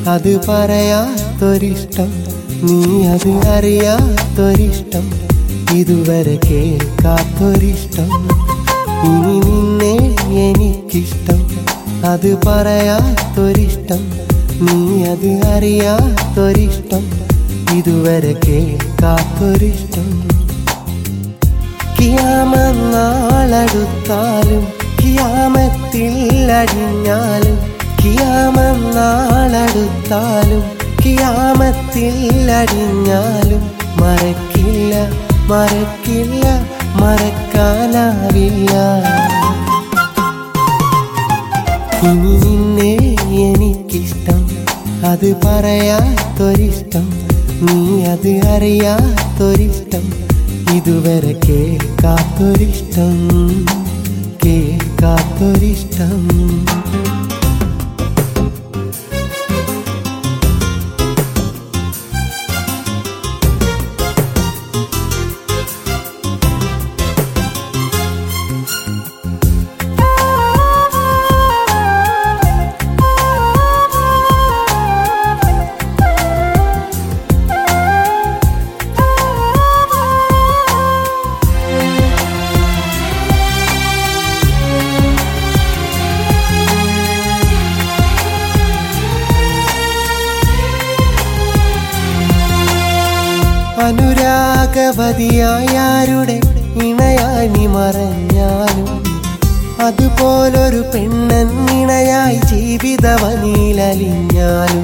അത് പറയാത്തൊരിഷ്ടം നീ അത് അറിയാത്തൊരിഷ്ടം ഇതുവരെ കേൾക്കാത്തൊരിഷ്ടം ഇനി നിന്നെ എനിക്കിഷ്ടം അത് പറയാത്തൊരിഷ്ടം നീ അത് അറിയാത്തൊരിഷ്ടം ഇതുവരെ കേൾക്കാത്തൊരിഷ്ടം കിയാമെന്നാളടുത്താലും കിയാമത്തിൽ അടിഞ്ഞാലും കിയാമെന്നാളടുത്താലും കിയാമത്തിൽ അടിഞ്ഞാലും മറക്കില്ല മറക്കില്ല മറക്കാനാവില്ല ഇനി നിന്നെ എനിക്കിഷ്ടം അത് പറയാത്തൊരിഷ്ടം നീ അത് അറിയാത്തൊരിഷ്ടം ഇതുവരെ കേൾക്കാത്തൊരിഷ്ടം കേൾക്കാത്തൊരിഷ്ടം അനുരാഗവതിയായാരുടെ ഇണയായി നീ മറഞ്ഞാലും അതുപോലൊരു പെണ്ണൻ ഇണയായി ജീവിതവനിലലിഞ്ഞാലും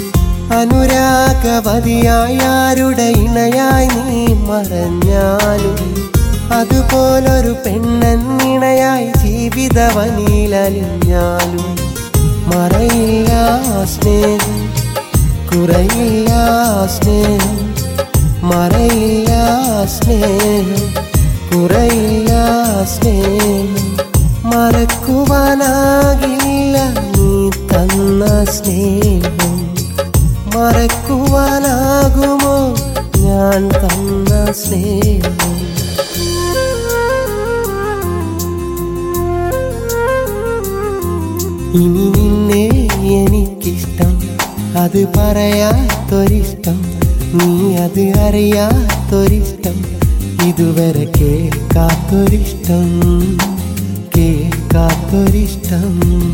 അനുരാഗവതിയായാരുടെ ഇണയായി നീ മറഞ്ഞാലും അതുപോലൊരു പെണ്ണൻ ഇണയായി ജീവിതവനിലലിഞ്ഞാലും മറയില്ല സ്നേഹം കുറയില്ല സ്നേഹം മറയില്ല സ്നേഹം കുറയില്ല സ്നേഹം മറക്കുവാനാകില്ല നീ തന്ന സ്നേഹം മറക്കുവാനാകുമോ ഞാൻ തന്ന സ്നേഹം ഇനി നിന്നെ എനിക്കിഷ്ടം അത് പറയാത്തൊരിഷ്ടം നീ അത് അറിയാത്തൊരിഷ്ടം ഇതുവരെ കേൾക്കാത്തൊരിഷ്ടം കേൾക്കാത്തൊരിഷ്ടം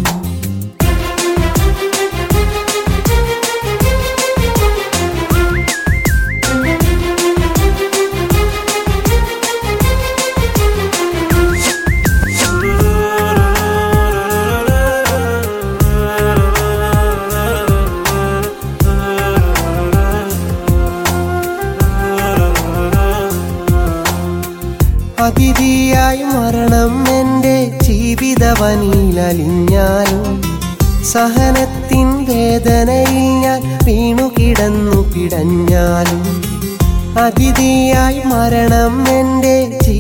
അതിഥിയായി മരണം എൻ്റെ ജീവിതവനിലലിഞ്ഞാലും സഹനത്തിൻ വേദനയിൽ ഞാൻ വീണു കിടന്നു പിടഞ്ഞാലും അതിഥിയായി മരണം എൻ്റെ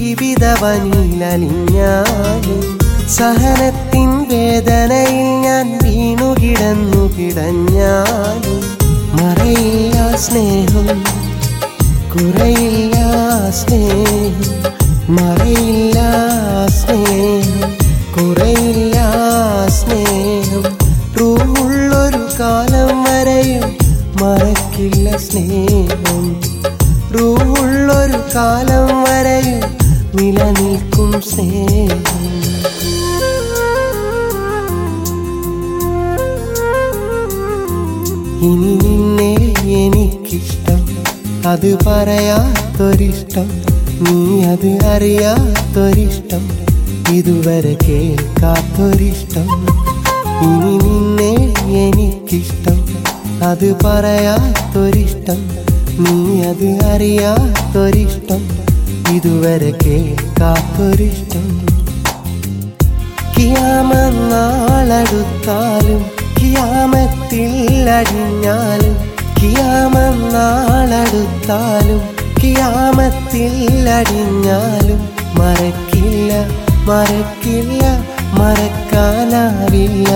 ജീവിതവനിലലിഞ്ഞാലും സഹനത്തിൻ വേദനയിൽ ഞാൻ വീണു കിടന്നു പിടഞ്ഞാലും മറയില്ല സ്നേഹം കുറയില്ല സ്നേഹം മറയില്ല സ്നേഹം കുറയില്ല സ്നേഹം റൂഹുള്ളൊരു കാലം വരെയും മറക്കില്ല സ്നേഹം റൂഹുള്ളൊരു കാലം വരെയും നിലനിൽക്കും സ്നേഹം ഇനി നിന്നെ എനിക്കിഷ്ടം അത് പറയാത്തൊരിഷ്ടം നീ അത് അറിയാത്തൊരിഷ്ടം ഇതുവരെ കേൾക്കാത്തൊരിഷ്ടം ഇനി നിന്നെ എനിക്കിഷ്ടം അത് പറയാത്തൊരിഷ്ടം നീ അത് അറിയാത്തൊരിഷ്ടം ഇതുവരെ കേൾക്കാത്തൊരിഷ്ടം കിയാമെന്നാളടുത്താലും കിയാമത്തിൽ അടിഞ്ഞാലും കിയാമെന്നാളടുത്താലും കിയാമത്തിൽ അടിഞ്ഞാലും മറക്കില്ല മറക്കില്ല മറക്കാനാവില്ല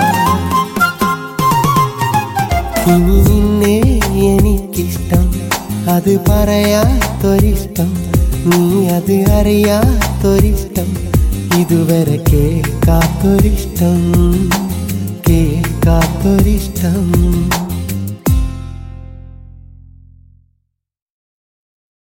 ഇനി നിന്നെ എനിക്കിഷ്ടം അത് പറയാത്തൊരിഷ്ടം നീ അത് അറിയാത്തൊരിഷ്ടം ഇതുവരെ കേൾക്കാത്തൊരിഷ്ടം കേൾക്കാത്തൊരിഷ്ടം